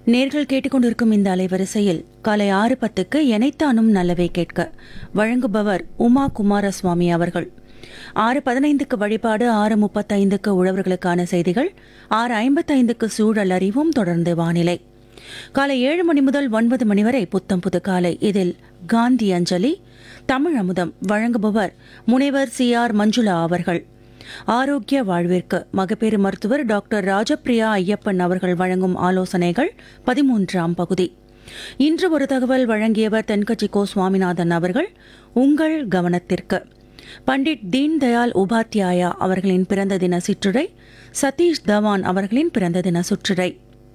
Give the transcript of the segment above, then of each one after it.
நேர்கள் கேட்டுக்கொண்டிருக்கும் இந்த அலைவரிசையில் காலை ஆறு பத்துக்கு எனைத்தானும் நல்லவை கேட்க வழங்குபவர் உமா குமாரசுவாமி அவர்கள் ஆறு பதினைந்துக்கு வழிபாடு ஆறு முப்பத்தைந்துக்கு உழவர்களுக்கான செய்திகள் ஆறு ஐம்பத்தைந்துக்கு சூழல் அறிவும் தொடர்ந்து வானிலை காலை ஏழு மணி முதல் ஒன்பது மணி வரை புத்தம் புது காலை இதில் காந்தி அஞ்சலி தமிழ் அமுதம் வழங்குபவர் முனைவர் சி ஆர் மஞ்சுளா அவர்கள் ஆரோக்கிய வாழ்விற்கு மகப்பேறு மருத்துவர் டாக்டர் ராஜப்பிரியா ஐயப்பன் அவர்கள் வழங்கும் ஆலோசனைகள் பதிமூன்றாம் பகுதி இன்று ஒரு தகவல் வழங்கியவர் தென்கட்சி கோ சுவாமிநாதன் அவர்கள் உங்கள் கவனத்திற்கு பண்டிட் தீன் தயாள் உபாத்யாயா அவர்களின் பிறந்த தின சிற்றுரை சதீஷ் தவான் அவர்களின் பிறந்த தின சுற்றுரை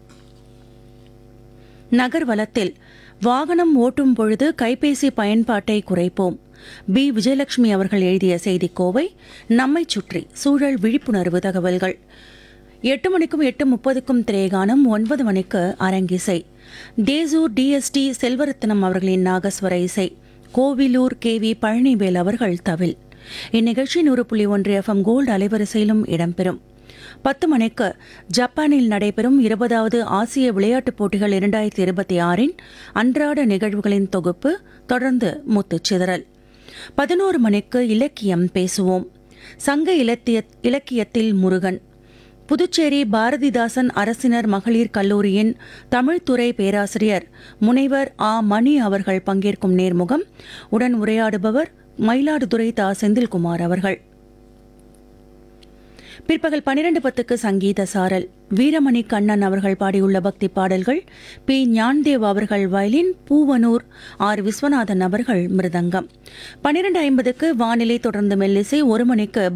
நகர்வலத்தில் வாகனம் ஓட்டும் பொழுது கைபேசி பயன்பாட்டை குறைப்போம் பி விஜயலட்சுமி அவர்கள் எழுதிய செய்திக்கோவை நம்மைச் சுற்றி சூழல் விழிப்புணர்வு தகவல்கள் எட்டு மணிக்கும் எட்டு முப்பதுக்கும் திரேகானம் ஒன்பது மணிக்கு அரங்கிசை தேசூர் டிஎஸ்டி செல்வரத்னம் அவர்களின் நாகஸ்வர இசை கோவிலூர் கே வி பழனிவேல் அவர்கள் தவில் இந்நிகழ்ச்சி நூறு புள்ளி ஒன்று எஃப்எம் கோல்டு அலைவரிசையிலும் இடம்பெறும் பத்து மணிக்கு ஜப்பானில் நடைபெறும் இருபதாவது ஆசிய விளையாட்டுப் போட்டிகள் இரண்டாயிரத்தி இருபத்தி ஆறின் அன்றாட நிகழ்வுகளின் தொகுப்பு தொடர்ந்து முத்துச்சிதறல் பதினோரு மணிக்கு இலக்கியம் பேசுவோம் சங்க இலக்கிய இலக்கியத்தில் முருகன் புதுச்சேரி பாரதிதாசன் அரசினர் மகளிர் கல்லூரியின் தமிழ்துறை பேராசிரியர் முனைவர் ஆ மணி அவர்கள் பங்கேற்கும் நேர்முகம் உடன் உரையாடுபவர் மயிலாடுதுறை தா செந்தில்குமார் அவர்கள் பிற்பகல் பனிரெண்டு பத்துக்கு சங்கீத சாரல் வீரமணி கண்ணன் அவர்கள் பாடியுள்ள பக்தி பாடல்கள் பி ஞான்தேவ் அவர்கள் வயலின் பூவனூர் ஆர் விஸ்வநாதன் அவர்கள் மிருதங்கம் பனிரெண்டு ஐம்பதுக்கு வானிலை தொடர்ந்து மெல்லிசை ஒரு மணிக்கு